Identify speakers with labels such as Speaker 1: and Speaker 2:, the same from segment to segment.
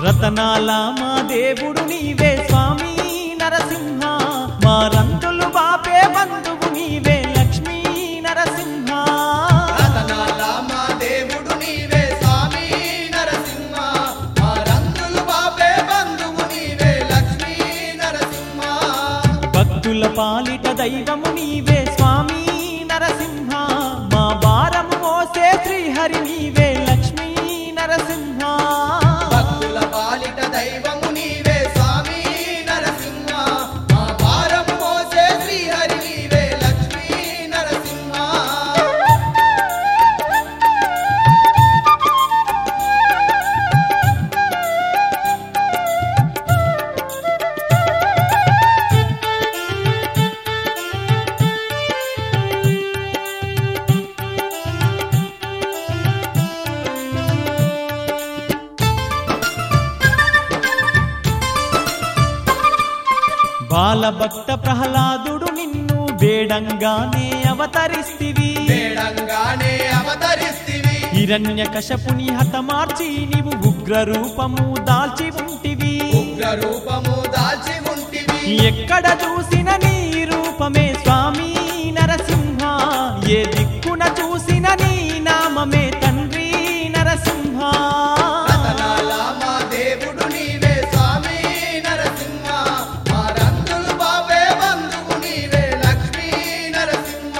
Speaker 1: రతనాల మా దేవుడు నీవే స్వామి నరసింహ మా రంతులు బాపే బంధువు నీవే లక్ష్మీ నరసింహ
Speaker 2: రతనాల మా దేవుడు నీవే స్వామి నరసింహ మా రంగులు బాపే బంధువు నీవే లక్ష్మీ నరసింహ
Speaker 1: భక్తుల పాలిట దైవము నీవే స్వామి నరసింహ మా భారము మోసే శ్రీహరి నీవే లక్ష్మీ నరసింహ
Speaker 2: భక్తుల పాలిట దైవము నీవే స్వామి నరసింహ మా భారం మోసే శ్రీహరి నీవే లక్ష్మీ నరసింహ
Speaker 1: బాలభక్త ప్రహ్లాదుడు నిన్ను వేడంగానే అవతరిస్తివి
Speaker 2: వేడంగానే అవతరిస్తివి
Speaker 1: హిరణ్య కశపుని హతమార్చి నీవు ఉగ్ర రూపము దాల్చి ఉంటివి
Speaker 2: ఉగ్ర రూపము దాల్చి ఉంటివి
Speaker 1: ఎక్కడ చూసిన నీ రూపమే స్వామి నరసింహ ఏ దిక్కున చూసిన నీ నామమే తండ్రి నరసింహ
Speaker 2: రతనాల మా దేవుడు నీవే స్వామి నరసింహ మా రంగులు బాబే బంధువు నీవే లక్ష్మీ నరసింహ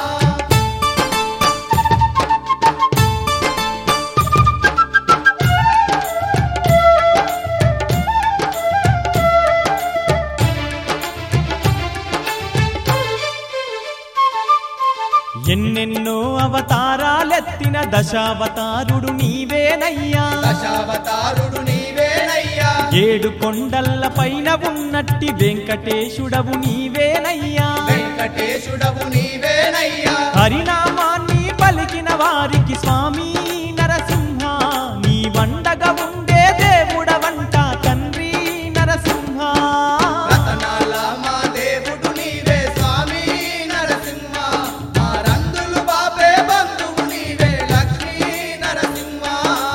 Speaker 1: ఎన్నెన్నో అవతారాలెత్తిన దశావతారుడు నీవేనయ్యా
Speaker 2: దశావతారుడు నీవేనయ్యా
Speaker 1: ఏడు కొండల్ల పైన ఉన్నట్టి వెంకటేశుడవు నీవేనయ్యా
Speaker 2: వెంకటేశుడవు నీవేనయ్యా
Speaker 1: హరినామాన్ని పలికిన వారికి స్వామి నరసింహ నీ వండగా ఉండే దేవుడవంట తండ్రి నరసింహ
Speaker 2: రతనాల మా దేవుడు నీవే స్వామి నరసింహ మా రంగులు బాబే బంధువు నీవే లక్ష్మీ నరసింహ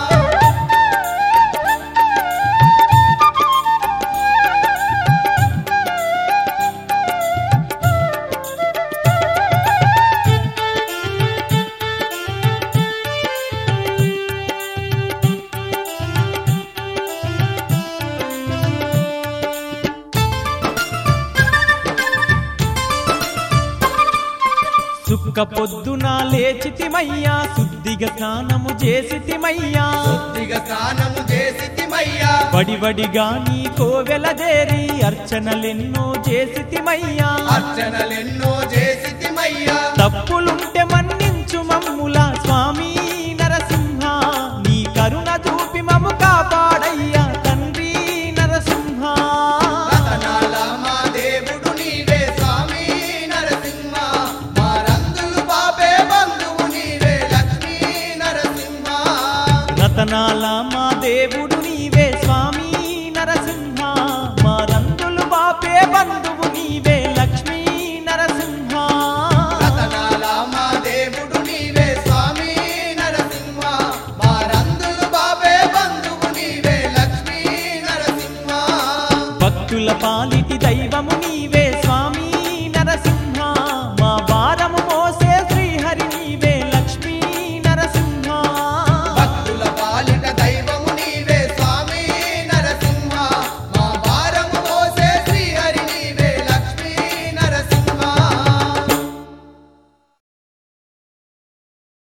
Speaker 1: సుక్క పొద్దున లేచితిమయ్యా శుద్ధిగా స్నానము చేసితిమయ్యా
Speaker 2: శుద్ధిగా స్నానము చేసితిమయ్యా
Speaker 1: వడివడిగా నీ కోవెల చేరి అర్చనలెన్నో చేసితిమయ్యా
Speaker 2: అర్చనలెన్నో చేసితిమయ్యా
Speaker 1: తప్పులుంటే మన్నించు మమ్ముల స్వామి నరసింహ నీ కరుణ చూపి మము కాపాడయ్యా తండ్రి నరసింహ
Speaker 2: రతనాల మా దేవుడు నీవే స్వామి నరసింహ మా రంగులు బాబే బంధువు నీవే లక్ష్మీ నరసింహ
Speaker 1: రతనాల మా దేవుడు నీవే స్వామి నరసింహ మా రంగులు బాపే బంధువు నీవే లక్ష్మీ నరసింహ
Speaker 2: రతనాల మా దేవుడు నీవే స్వామి నరసింహ మా రంగులు బాబే బంధువు నీవే లక్ష్మీ నరసింహ
Speaker 1: భక్తుల పాలిటి దైవము